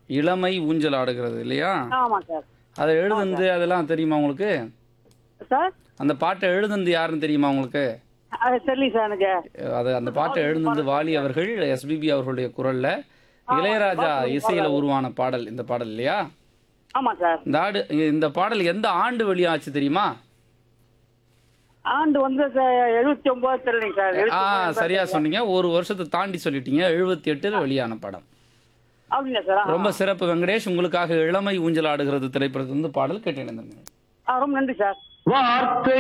இளமை ஊஞ்சல் ஆடுகிறது இல்லையா ஆமாம் சார் அதை எழுதுனது அதெல்லாம் தெரியுமா உங்களுக்கு சார் அந்த பாட்டை எழுதுனது யாருன்னு தெரியுமா உங்களுக்கு அது தெரியல சார் எனக்கு அது அந்த பாட்டை எழுதுனது வாலி அவர்கள் எஸ்பிபி அவர்களுடைய குரல்ல இளையராஜா இசையில உருவான பாடல் இந்த பாடல் இல்லையா ஆமாம் சார் இந்த ஆடு இந்த பாடல் எந்த ஆண்டு வெளியாச்சு தெரியுமா ஆண்டு வந்து எழுபத்தி ஒன்பது தெரியலைங்க சார் ஆ 79 சரியா சொன்னீங்க ஒரு வருஷத்தை தாண்டி சொல்லிட்டீங்க எழுபத்தி எட்டுல வெளியான படம் அப்படிங்களா சார் ரொம்ப சிறப்பு வெங்கடேஷ் உங்களுக்காக இளமை ஊஞ்சல் ஆடுகிறது திரைப்படத்திலிருந்து பாடல் கேட்டு இணைந்திருந்தேன் ஆ ரொம்ப நன்றி சார் வார்த்தை